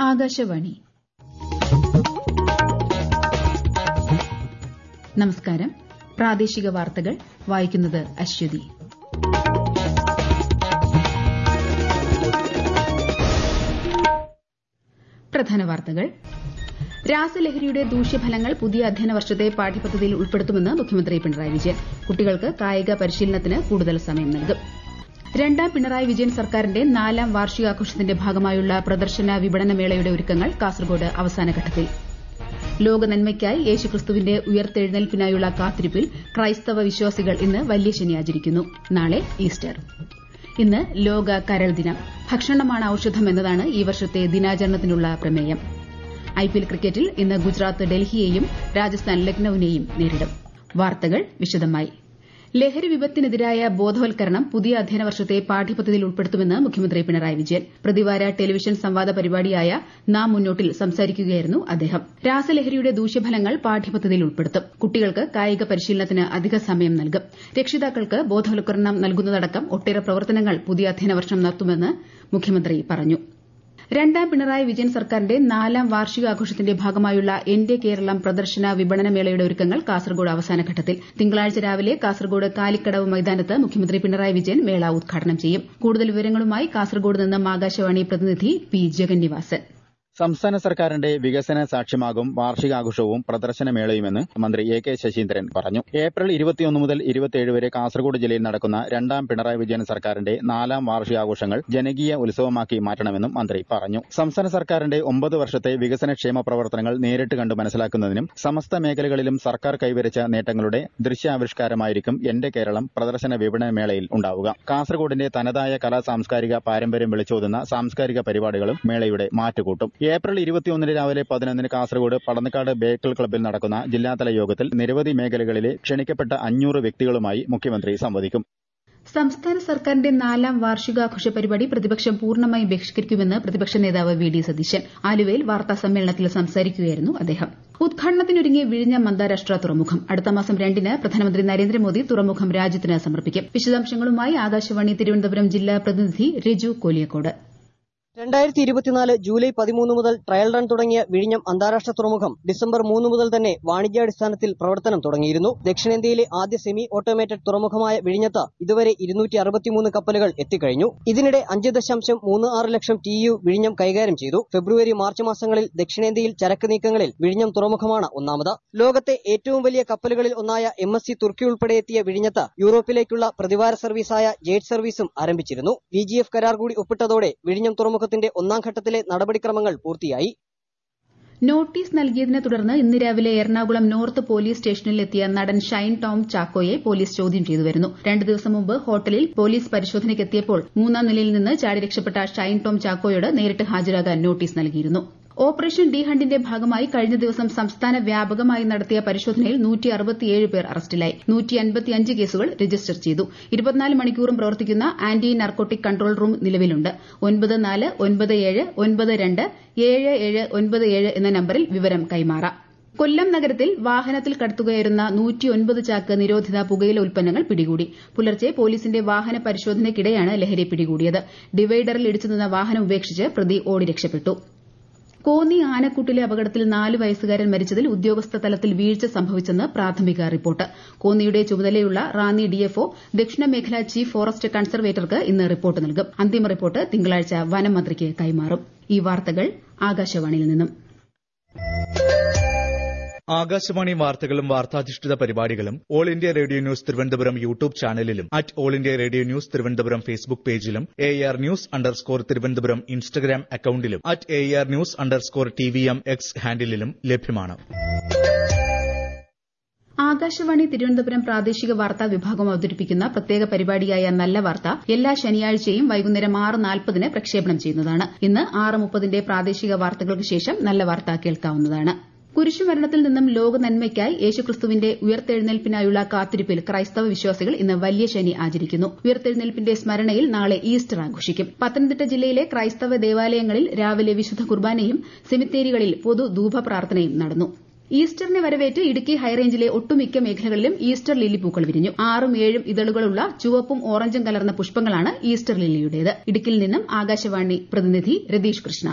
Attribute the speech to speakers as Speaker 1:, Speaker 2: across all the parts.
Speaker 1: ആകാശവാണി നമസ്കാരം പ്രാദേശിക വാർത്തകൾ വായിക്കുന്നത് അശ്വതി പ്രധാന വാർത്തകൾ രാസലഹരിയുടെ ദൂഷ്യഫലങ്ങൾ പുതിയ അധ്യയന വർഷത്തെ പാഠ്യപദ്ധതിയിൽ ഉൾപ്പെടുത്തുമെന്ന് മുഖ്യമന്ത്രി പിണറായി വിജയൻ കുട്ടികൾക്ക് കായിക പരിശീലനത്തിന് കൂടുതൽ സമയം നൽകും രണ്ടാം പിണറായി വിജയൻ സർക്കാരിന്റെ നാലാം വാർഷികാഘോഷത്തിന്റെ ഭാഗമായുള്ള പ്രദർശന വിപണന മേളയുടെ ഒരുക്കങ്ങൾ കാസർഗോഡ് അവസാനഘട്ടത്തിൽ ലോകനന്മയ്ക്കായി യേശുക്രിസ്തുവിന്റെ ഉയർത്തെഴുന്നേൽപ്പിനായുള്ള കാത്തിരിപ്പിൽ ക്രൈസ്തവ വിശ്വാസികൾ ഇന്ന് വലിയ ശനി ആചരിക്കുന്നു നാളെ ഈസ്റ്റർ ഇന്ന് ലോക കരൾ ദിനം ഭക്ഷണമാണ് ഔഷധം എന്നതാണ് ഈ വർഷത്തെ ദിനാചരണത്തിനുള്ള പ്രമേയം ഐപിഎൽ ക്രിക്കറ്റിൽ ഇന്ന് ഗുജറാത്ത് ഡൽഹിയെയും രാജസ്ഥാൻ ലക്നൌവിനെയും നേരിടും വാർത്തകൾ വിശദമായി ലഹരി വിപത്തിനെതിരായ ബോധവൽക്കരണം പുതിയ അധ്യയന വർഷത്തെ പാഠ്യപദ്ധതിയിൽ ഉൾപ്പെടുത്തുമെന്ന് മുഖ്യമന്ത്രി പിണറായി വിജയൻ പ്രതിവാര ടെലിവിഷൻ സംവാദ പരിപാടിയായ നാം മുന്നോട്ടിൽ സംസാരിക്കുകയായിരുന്നു അദ്ദേഹം രാസലഹരിയുടെ ദൂഷ്യഫലങ്ങൾ പാഠ്യപദ്ധതിയിൽ ഉൾപ്പെടുത്തും കുട്ടികൾക്ക് കായിക പരിശീലനത്തിന് അധിക സമയം നൽകും രക്ഷിതാക്കൾക്ക് ബോധവൽക്കരണം നൽകുന്നതടക്കം ഒട്ടേറെ പ്രവർത്തനങ്ങൾ പുതിയ അധ്യയന വർഷം നടത്തുമെന്ന് മുഖ്യമന്ത്രി പറഞ്ഞു രണ്ടാം പിണറായി വിജയൻ സർക്കാരിന്റെ നാലാം വാർഷികാഘോഷത്തിന്റെ ഭാഗമായുള്ള എന്റെ കേരളം പ്രദർശന വിപണന മേളയുടെ ഒരുക്കങ്ങൾ കാസർഗോഡ് അവസാനഘട്ടത്തിൽ തിങ്കളാഴ്ച രാവിലെ കാസർഗോഡ് കാലിക്കടവ് മൈതാനത്ത് മുഖ്യമന്ത്രി പിണറായി വിജയൻ മേള ഉദ്ഘാടനം ചെയ്യും കൂടുതൽ വിവരങ്ങളുമായി കാസർഗോഡ് നിന്നും ആകാശവാണി പ്രതിനിധി പി ജഗന്നിവാസൻ
Speaker 2: സംസ്ഥാന സർക്കാരിന്റെ വികസന സാക്ഷ്യമാകും വാർഷികാഘോഷവും പ്രദർശനമേളയുമെന്ന് മന്ത്രി എ കെ ശശീന്ദ്രൻ പറഞ്ഞു ഏപ്രിൽ ഇരുപത്തിയൊന്ന് മുതൽ ഇരുപത്തിയേഴ് വരെ കാസർഗോഡ് ജില്ലയിൽ നടക്കുന്ന രണ്ടാം പിണറായി വിജയൻ സർക്കാരിന്റെ നാലാം വാർഷികാഘോഷങ്ങൾ ജനകീയ ഉത്സവമാക്കി മാറ്റണമെന്നും മന്ത്രി പറഞ്ഞു സംസ്ഥാന സർക്കാരിന്റെ ഒമ്പത് വർഷത്തെ വികസനക്ഷേമ പ്രവർത്തനങ്ങൾ നേരിട്ട് കണ്ടു മനസ്സിലാക്കുന്നതിനും സമസ്ത മേഖലകളിലും സർക്കാർ കൈവരിച്ച നേട്ടങ്ങളുടെ ദൃശ്യാവിഷ്കാരമായിരിക്കും എന്റെ കേരളം പ്രദർശന വിപണന മേളയിൽ ഉണ്ടാവുക കാസർഗോഡിന്റെ തനതായ കലാ സാംസ്കാരിക പാരമ്പര്യം വിളിച്ചോതുന്ന സാംസ്കാരിക പരിപാടികളും മേളയുടെ മാറ്റുകൂട്ടും ഏപ്രിൽ ഇരുപത്തിയൊന്നിന് രാവിലെ പതിനൊന്നിന് കാസർഗോഡ് പടന്നക്കാട് ബേക്കൽ ക്ലബ്ബിൽ നടക്കുന്ന ജില്ലാതല യോഗത്തിൽ നിരവധി മേഖലകളിലെ ക്ഷണിക്കപ്പെട്ട അഞ്ഞൂറ് വ്യക്തികളുമായി മുഖ്യമന്ത്രി സംവദിക്കും
Speaker 1: സംസ്ഥാന സർക്കാരിന്റെ നാലാം വാർഷികാഘോഷ പരിപാടി പ്രതിപക്ഷം പൂർണ്ണമായും ബഹിഷ്കരിക്കുമെന്ന് പ്രതിപക്ഷ നേതാവ് വി ഡി സതീശൻ ആലുവയിൽ വാർത്താ സമ്മേളനത്തിൽ സംസാരിക്കുകയായിരുന്നു അദ്ദേഹം ഉദ്ഘാടനത്തിനൊരുങ്ങിയ വിഴിഞ്ഞം അന്താരാഷ്ട്ര തുറമുഖം അടുത്ത മാസം രണ്ടിന് പ്രധാനമന്ത്രി നരേന്ദ്രമോദി തുറമുഖം രാജ്യത്തിന് സമർപ്പിക്കും വിശദാംശങ്ങളുമായി ആകാശവാണി തിരുവനന്തപുരം ജില്ലാ പ്രതിനിധി രജു കോലിയക്കോട്
Speaker 3: രണ്ടായിരത്തി ഇരുപത്തിനാല് ജൂലൈ പതിമൂന്ന് മുതൽ ട്രയൽ റൺ തുടങ്ങിയ വിഴിഞ്ഞം അന്താരാഷ്ട്ര തുറമുഖം ഡിസംബർ മൂന്ന് മുതൽ തന്നെ വാണിജ്യാടിസ്ഥാനത്തിൽ പ്രവർത്തനം തുടങ്ങിയിരുന്നു ദക്ഷിണേന്ത്യയിലെ ആദ്യ സെമി ഓട്ടോമേറ്റഡ് തുറമുഖമായ വിഴിഞ്ഞത്ത് ഇതുവരെ ഇരുന്നൂറ്റി അറുപത്തിമൂന്ന് കപ്പലുകൾ എത്തിക്കഴിഞ്ഞു ഇതിനിടെ അഞ്ച് ദശാംശം മൂന്ന് ആറ് ലക്ഷം ടി യു വിഴിഞ്ഞം കൈകാര്യം ചെയ്തു ഫെബ്രുവരി മാർച്ച് മാസങ്ങളിൽ ദക്ഷിണേന്ത്യയിൽ ചരക്ക് നീക്കങ്ങളിൽ വിഴിഞ്ഞം തുറമുഖമാണ് ഒന്നാമത് ലോകത്തെ ഏറ്റവും വലിയ കപ്പലുകളിൽ ഒന്നായ എം എസ് സി തുർക്കി ഉൾപ്പെടെ എത്തിയ വിഴിഞ്ഞത്ത് യൂറോപ്പിലേക്കുള്ള പ്രതിവാര സർവീസായ ജേറ്റ് സർവീസും ആരംഭിച്ചിരുന്നു വി ജി എഫ് കരാർ കൂടി ഒപ്പിട്ടതോടെ വിഴിഞ്ഞം തുറമുഖം തുറമുഖത്തിന്റെ ഒന്നാം ഘട്ടത്തിലെ നടപടിക്രമങ്ങൾ പൂർത്തിയായി
Speaker 1: നോട്ടീസ് നൽകിയതിനെ തുടർന്ന് ഇന്ന് രാവിലെ എറണാകുളം നോർത്ത് പോലീസ് സ്റ്റേഷനിൽ എത്തിയ നടൻ ഷൈൻ ടോം ചാക്കോയെ പോലീസ് ചോദ്യം ചെയ്തു വരുന്നു രണ്ട് ദിവസം മുമ്പ് ഹോട്ടലിൽ പോലീസ് പരിശോധനയ്ക്കെത്തിയപ്പോൾ മൂന്നാം നിലയിൽ നിന്ന് ചാടി രക്ഷപ്പെട്ട ഷൈൻ ടോം ചാക്കോയോട് നേരിട്ട് ഹാജരാകാൻ നോട്ടീസ് നൽകിയിരുന്നു ഓപ്പറേഷൻ ഡി ഹണ്ടിന്റെ ഭാഗമായി കഴിഞ്ഞ ദിവസം സംസ്ഥാന വ്യാപകമായി നടത്തിയ പരിശോധനയിൽ പേർ അറസ്റ്റിലായി കേസുകൾ രജിസ്റ്റർ ചെയ്തു ഇരുപത്തിനാല് മണിക്കൂറും പ്രവർത്തിക്കുന്ന ആന്റി നർക്കോട്ടിക് കൺട്രോൾ റൂം നിലവിലുണ്ട് ഒൻപത് നാല് ഒൻപത് ഏഴ് ഒൻപത് രണ്ട് ഏഴ് ഏഴ് ഒൻപത് ഏഴ് എന്ന നമ്പറിൽ വിവരം കൈമാറാം കൊല്ലം നഗരത്തിൽ വാഹനത്തിൽ കടത്തുകയായിരുന്ന നൂറ്റിയൊൻപത് ചാക്ക് നിരോധിത പുകയില ഉൽപ്പന്നങ്ങൾ പിടികൂടി പുലർച്ചെ പോലീസിന്റെ വാഹന പരിശോധനയ്ക്കിടെയാണ് ലഹരി പിടികൂടിയത് ഡിവൈഡറിൽ ഇടിച്ചു നിന്ന വാഹനം ഉപേക്ഷിച്ച് പ്രതി ഓടി രക്ഷപ്പെട്ടു കോന്നി ആനക്കൂട്ടിലെ അപകടത്തിൽ നാല് വയസ്സുകാരൻ മരിച്ചതിൽ ഉദ്യോഗസ്ഥ തലത്തിൽ വീഴ്ച സംഭവിച്ചെന്ന് പ്രാഥമിക റിപ്പോർട്ട് കോന്നിയുടെ ചുമതലയുള്ള റാന്നി ഡിഎഫ്ഒ ദക്ഷിണ മേഖല ചീഫ് ഫോറസ്റ്റ് കൺസർവേറ്റർക്ക് ഇന്ന് റിപ്പോർട്ട് നൽകും അന്തിമ റിപ്പോർട്ട് തിങ്കളാഴ്ച വനം മന്ത്രിക്ക് കൈമാറും ഈ വാർത്തകൾ ആകാശവാണിയിൽ നിന്നും
Speaker 4: ആകാശവാണി വാർത്തകളും വാർത്താധിഷ്ഠിത പരിപാടികളും All India Radio news Thiruvananthapuram YouTube ചാനലിലും at All India Radio news Thiruvananthapuram Facebook പേജിലും A R news underscore Thiruvananthapuram Instagram അക്കൌണ്ടിലും at A R news underscore T V M X ഹാൻഡിലും ലഭ്യമാണ്
Speaker 1: ആകാശവാണി തിരുവനന്തപുരം പ്രാദേശിക വാർത്താ വിഭാഗം അവതരിപ്പിക്കുന്ന പ്രത്യേക പരിപാടിയായ നല്ല വാർത്ത എല്ലാ ശനിയാഴ്ചയും വൈകുന്നേരം ആറ് നാൽപ്പതിന് പ്രക്ഷേപണം ചെയ്യുന്നതാണ് ഇന്ന് ആറ് മുപ്പതിന്റെ പ്രാദേശിക വാർത്തകൾക്ക് ശേഷം നല്ല വാർത്ത കേൾക്കാവുന്നതാണ് കുരിശുമരണത്തിൽ നിന്നും ലോക നന്മയ്ക്കായി യേശുക്രിസ്തുവിന്റെ ഉയർത്തെഴുന്നേൽപ്പിനായുള്ള കാത്തിരിപ്പിൽ ക്രൈസ്തവ വിശ്വാസികൾ ഇന്ന് വലിയ ശനി ആചരിക്കുന്നു ഉയർത്തെഴുന്നേൽപ്പിന്റെ സ്മരണയിൽ നാളെ ഈസ്റ്റർ ആഘോഷിക്കും പത്തനംതിട്ട ജില്ലയിലെ ക്രൈസ്തവ ദേവാലയങ്ങളിൽ രാവിലെ വിശുദ്ധ കുർബാനയും സെമിത്തേരികളിൽ പൊതു ധൂപ പ്രാർത്ഥനയും നടന്നു ഈസ്റ്ററിനെ വരവേറ്റ് ഇടുക്കി ഹൈറേഞ്ചിലെ ഒട്ടുമിക്ക മേഖലകളിലും ഈസ്റ്റർ ലില്ലി പൂക്കൾ വിരിഞ്ഞു ആറും ഏഴും ഇതളുകളുള്ള ചുവപ്പും ഓറഞ്ചും കലർന്ന പുഷ്പങ്ങളാണ് ഈസ്റ്റർ ലില്ലിയുടേത് ഇടുക്കിയിൽ നിന്നും ആകാശവാണി പ്രതിനിധി രതീഷ് കൃഷ്ണ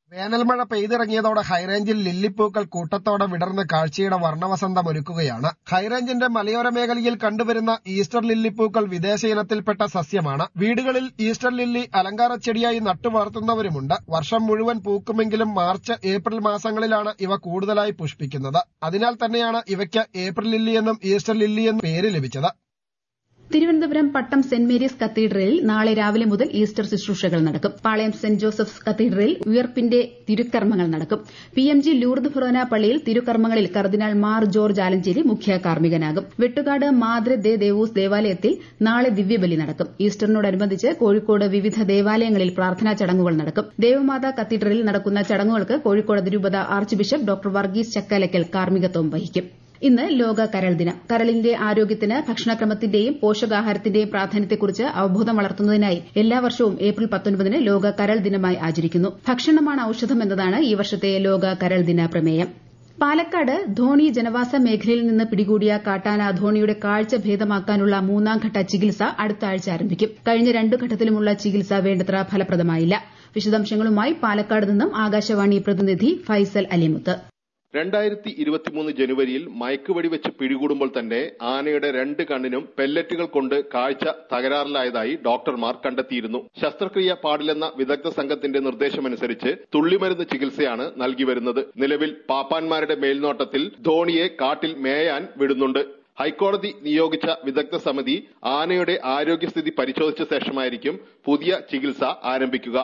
Speaker 5: വേനൽമഴ പെയ്തിറങ്ങിയതോടെ ഹൈറേഞ്ചിൽ ലില്ലിപ്പൂക്കൾ കൂട്ടത്തോടെ വിടർന്ന് കാഴ്ചയുടെ വർണ്ണവസന്തമൊരുക്കുകയാണ് ഹൈറേഞ്ചിന്റെ മലയോര മേഖലയിൽ കണ്ടുവരുന്ന ഈസ്റ്റർ ലില്ലിപ്പൂക്കൾ വിദേശ ഇനത്തിൽപ്പെട്ട സസ്യമാണ് വീടുകളിൽ ഈസ്റ്റർ ലില്ലി അലങ്കാര ചെടിയായി നട്ടുവളർത്തുന്നവരുമുണ്ട് വർഷം മുഴുവൻ പൂക്കുമെങ്കിലും മാർച്ച് ഏപ്രിൽ മാസങ്ങളിലാണ് ഇവ കൂടുതലായി പുഷ്പിക്കുന്നത് അതിനാൽ തന്നെയാണ് ഇവയ്ക്ക് ഏപ്രിൽ ലില്ലി എന്നും ഈസ്റ്റർ ലില്ലി എന്നും പേര് ലഭിച്ചത്
Speaker 1: തിരുവനന്തപുരം പട്ടം സെന്റ് മേരീസ് കത്തീഡ്രലിൽ നാളെ രാവിലെ മുതൽ ഈസ്റ്റർ ശുശ്രൂഷകൾ നടക്കും പാളയം സെന്റ് ജോസഫ്സ് കത്തീഡ്രലിൽ ഉയർപ്പിന്റെ തിരുക്കർമ്മങ്ങൾ നടക്കും P M G Lourdes forane പള്ളിയിൽ തിരുക്കർമ്മങ്ങളിൽ കർദിനാൾ മാർ ജോർജ് ആലഞ്ചേരി മുഖ്യ കാർമ്മികനാകും വെട്ടുകാട് മാതൃ ദേ ദേവൂസ് ദേവാലയത്തിൽ നാളെ ദിവ്യബലി നടക്കും ഈസ്റ്ററിനോടനുബന്ധിച്ച് കോഴിക്കോട് വിവിധ ദേവാലയങ്ങളിൽ പ്രാർത്ഥനാ ചടങ്ങുകൾ നടക്കും ദേവമാതാ കത്തീഡ്രലിൽ നടക്കുന്ന ചടങ്ങുകൾക്ക് കോഴിക്കോട് അതിരൂപത archbishop doctor Varghese Chakkalakkal കാർമ്മികത്വം വഹിക്കും ഇന്ന് ലോക കരൾ ദിനം കരളിന്റെ ആരോഗ്യത്തിന് ഭക്ഷണക്രമത്തിന്റെയും പോഷകാഹാരത്തിന്റെയും പ്രാധാന്യത്തെക്കുറിച്ച് അവബോധം വളർത്തുന്നതിനായി എല്ലാ വർഷവും ഏപ്രിൽ പത്തൊൻപതിന് ലോക കരൾ ദിനമായി ആചരിക്കുന്നു ഭക്ഷണമാണ് ഔഷധം എന്നതാണ് ഈ വർഷത്തെ ലോക കരൾ ദിന പ്രമേയം പാലക്കാട് ധോണി ജനവാസ മേഖലയിൽ നിന്ന് പിടികൂടിയ കാട്ടാന ധോണിയുടെ കാഴ്ച ഭേദമാക്കാനുള്ള മൂന്നാം ഘട്ട ചികിത്സ അടുത്ത ആഴ്ച ആരംഭിക്കും കഴിഞ്ഞ രണ്ടു ഘട്ടത്തിലുമുള്ള ചികിത്സ വേണ്ടത്ര ഫലപ്രദമായില്ല വിശദാംശങ്ങളുമായി പാലക്കാട് നിന്നും ആകാശവാണി പ്രതിനിധി ഫൈസൽ അലിമുത്ത്
Speaker 6: രണ്ടായിരത്തി ഇരുപത്തിമൂന്ന് ജനുവരിയിൽ മയക്കുവെടി വെച്ച് പിടികൂടുമ്പോൾ തന്നെ ആനയുടെ രണ്ട് കണ്ണിനും പെല്ലറ്റുകൾ കൊണ്ട് കാഴ്ച തകരാറിലായതായി ഡോക്ടർമാർ കണ്ടെത്തിയിരുന്നു ശസ്ത്രക്രിയ പാടില്ലെന്ന വിദഗ്ധ സംഘത്തിന്റെ നിർദ്ദേശമനുസരിച്ച് തുള്ളിമരുന്ന് ചികിത്സയാണ് നൽകി വരുന്നത് നിലവിൽ പാപ്പാന്മാരുടെ മേൽനോട്ടത്തിൽ ധോണിയെ കാട്ടിൽ മേയാൻ വിടുന്നുണ്ട് ഹൈക്കോടതി നിയോഗിച്ച വിദഗ്ധ സമിതി ആനയുടെ ആരോഗ്യസ്ഥിതി പരിശോധിച്ച ശേഷമായിരിക്കും പുതിയ ചികിത്സ ആരംഭിക്കുക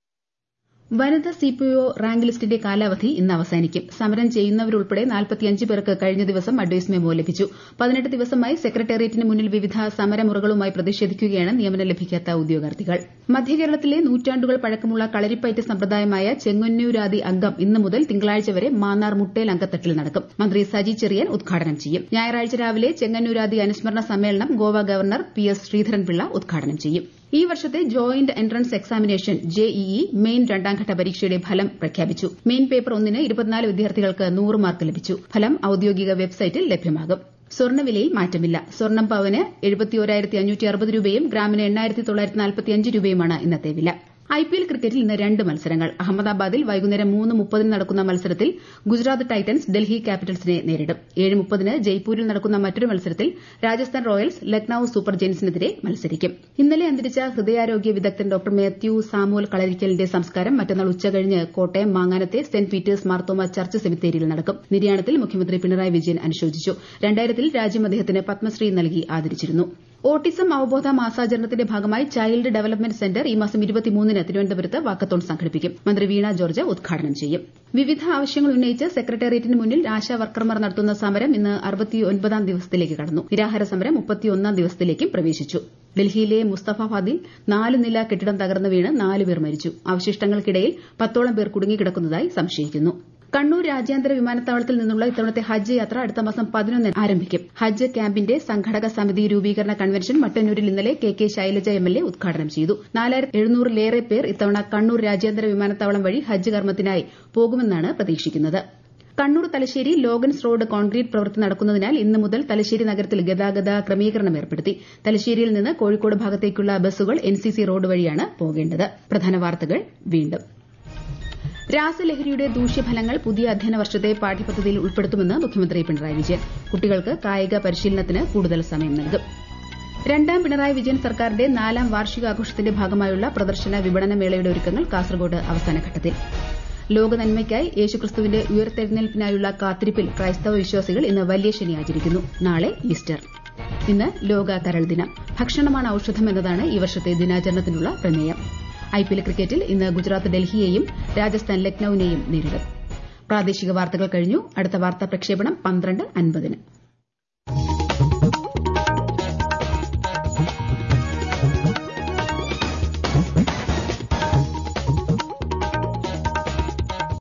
Speaker 1: വനിതാ സിപിഒ റാങ്ക് ലിസ്റ്റിന്റെ കാലാവധി ഇന്ന് അവസാനിക്കും സമരം ചെയ്യുന്നവരുൾപ്പെടെ നാൽപ്പത്തിയഞ്ച് പേർക്ക് കഴിഞ്ഞ ദിവസം അഡ്വൈസ് മെമ്മോ ലഭിച്ചു പതിനെട്ട് ദിവസമായി സെക്രട്ടേറിയറ്റിന് മുന്നിൽ വിവിധ സമരമുറകളുമായി പ്രതിഷേധിക്കുകയാണ് നിയമനം ലഭിക്കാത്ത ഉദ്യോഗാർത്ഥികൾ മധ്യകേരളത്തിലെ നൂറ്റാണ്ടുകൾ പഴക്കമുള്ള കളരിപ്പയറ്റ് സമ്പ്രദായമായ ചെങ്ങന്നൂരാദി അംഗം ഇന്ന് മുതൽ തിങ്കളാഴ്ച വരെ മാന്നാർ മുട്ടേൽ അങ്കത്തട്ടിൽ നടക്കും മന്ത്രി സജി ചെറിയാൻ ഉദ്ഘാടനം ചെയ്യും ഞായറാഴ്ച രാവിലെ ചെങ്ങന്നൂരാദി അനുസ്മരണ സമ്മേളനം Goa governor P S Sreedharanpillai ഉദ്ഘാടനം ചെയ്യും ഈ വർഷത്തെ joint entrance examination JEE main രണ്ടാംഘട്ട പരീക്ഷയുടെ ഫലം പ്രഖ്യാപിച്ചു മെയിൻ പേപ്പർ ഒന്നിന് ഇരുപത്തിനാല് വിദ്യാർത്ഥികൾക്ക് നൂറ് മാർക്ക് ലഭിച്ചു ഫലം ഔദ്യോഗിക വെബ്സൈറ്റിൽ ലഭ്യമാകും സ്വർണ്ണവിലയിൽ മാറ്റമില്ല സ്വർണ്ണം പവന് രൂപയും ഗ്രാമിന് രൂപയുമാണ് ഇന്നത്തെ വില ഐപിഎൽ ക്രിക്കറ്റിൽ ഇന്ന് രണ്ട് മത്സരങ്ങൾ അഹമ്മദാബാദിൽ വൈകുന്നേരം മൂന്ന് മുപ്പതിന് നടക്കുന്ന മത്സരത്തിൽ ഗുജറാത്ത് ടൈറ്റൻസ് ഡൽഹി ക്യാപിറ്റൽസിനെ നേരിടും ഏഴ് മുപ്പതിന് ജയ്പൂരിൽ നടക്കുന്ന മറ്റൊരു മത്സരത്തിൽ രാജസ്ഥാൻ റോയൽസ് ലക്നൌ സൂപ്പർ ജയൻസിനെതിരെ മത്സരിക്കും ഇന്നലെ അന്തരിച്ച ഹൃദയാരോഗ്യ വിദഗ്ധൻ ഡോക്ടർ മാത്യു സാമുവൽ കളരിക്കലിന്റെ സംസ്കാരം മറ്റന്നാൾ ഉച്ചകഴിഞ്ഞ് കോട്ടയം മാങ്ങാനത്തെ സെന്റ് പീറ്റേഴ്സ് മാർത്തോമ ചർച്ച് സെമിത്തേരിയിൽ നടക്കും നിര്യാണത്തിൽ മുഖ്യമന്ത്രി പിണറായി വിജയൻ അനുശോചിച്ചു രണ്ടായിരത്തിൽ രാജ്യം അദ്ദേഹത്തിന് പത്മശ്രീ നൽകി ആദരിച്ചിരുന്നു ഓട്ടിസം അവബോധ മാസാചരണത്തിന്റെ ഭാഗമായി ചൈൽഡ് ഡെവലപ്മെന്റ് സെന്റർ ഈ മാസം ഇരുപത്തിമൂന്നിന് തിരുവനന്തപുരത്ത് വാക്കത്തോൺ സംഘടിപ്പിക്കും മന്ത്രി വീണ ജോർജ് ഉദ്ഘാടനം ചെയ്യും വിവിധ ആവശ്യങ്ങൾ ഉന്നയിച്ച് സെക്രട്ടേറിയറ്റിന് മുന്നിൽ ആശാ വർക്കർമാർ നടത്തുന്ന സമരം ഇന്ന് അറുപത്തിയൊൻപതാം ദിവസത്തിലേക്ക് കടന്നു നിരാഹാര സമരം മുപ്പത്തിയൊന്നാം ദിവസത്തിലേക്കും പ്രവേശിച്ചു ഡൽഹിയിലെ മുസ്തഫാബാദിൽ നാല് നില കെട്ടിടം തകർന്നു വീണ് നാല് പേർ മരിച്ചു അവശിഷ്ടങ്ങൾക്കിടയിൽ പത്തോളം പേർ കുടുങ്ങിക്കിടക്കുന്നതായി സംശയിക്കുന്നു കണ്ണൂർ രാജ്യാന്തര വിമാനത്താവളത്തിൽ നിന്നുള്ള ഇത്തവണത്തെ ഹജ്ജ് യാത്ര അടുത്ത മാസം പതിനൊന്നിന് ആരംഭിക്കും ഹജ്ജ് ക്യാമ്പിന്റെ സംഘടക സമിതി രൂപീകരണ കൺവെൻഷൻ മട്ടന്നൂരിൽ ഇന്നലെ K K Shailaja M L A ഉദ്ഘാടനം ചെയ്തു നാലായിരത്തി എഴുന്നൂറിലേറെ പേർ ഇത്തവണ കണ്ണൂർ രാജ്യാന്തര വിമാനത്താവളം വഴി ഹജ്ജ് കർമ്മത്തിനായി പോകുമെന്നാണ് പ്രതീക്ഷിക്കുന്നത് Kannur Thalassery Logan's road concrete പ്രവൃത്തി നടക്കുന്നതിനാൽ ഇന്ന് മുതൽ തലശ്ശേരി നഗരത്തിൽ ഗതാഗത ക്രമീകരണം ഏർപ്പെടുത്തി തലശ്ശേരിയിൽ നിന്ന് കോഴിക്കോട് ഭാഗത്തേക്കുള്ള ബസ്സുകൾ എൻസിസി റോഡ് വഴിയാണ് പോകേണ്ടത് പ്രധാന വാർത്തകൾ വീണ്ടും രാസലഹരിയുടെ ദൂഷ്യഫലങ്ങൾ പുതിയ അധ്യയന വർഷത്തെ പാഠ്യപദ്ധതിയിൽ ഉൾപ്പെടുത്തുമെന്ന് മുഖ്യമന്ത്രി പിണറായി വിജയൻ കുട്ടികൾക്ക് കായിക പരിശീലനത്തിന് കൂടുതൽ സമയം നൽകും രണ്ടാം പിണറായി വിജയൻ സർക്കാരിന്റെ നാലാം വാർഷികാഘോഷത്തിന്റെ ഭാഗമായുള്ള പ്രദർശന വിപണന മേളയുടെ ഒരുക്കങ്ങൾ കാസർഗോഡ് അവസാനഘട്ടത്തിൽ ലോക നന്മയ്ക്കായി യേശുക്രിസ്തുവിന്റെ ഉയർത്തെഴുന്നേൽപ്പിനായുള്ള കാത്തിരിപ്പിൽ ക്രൈസ്തവ വിശ്വാസികൾ ഇന്ന് വലിയ ശനി ആചരിക്കുന്നു നാളെ ഈസ്റ്റർ ഇന്ന് ലോക കരൾ ദിനം ഭക്ഷണമാണ് ഔഷധം എന്നതാണ് ഈ വർഷത്തെ ദിനാചരണത്തിനുള്ള പ്രമേയം ഐപിഎൽ ക്രിക്കറ്റിൽ ഇന്ന് ഗുജറാത്ത് ഡൽഹിയെയും രാജസ്ഥാൻ ലക്നൌവിനെയും നേരിടും പ്രാദേശിക വാർത്തകൾ കഴിഞ്ഞു അടുത്ത വാർത്താ പ്രക്ഷേപണം പന്ത്രണ്ട് അൻപതിന്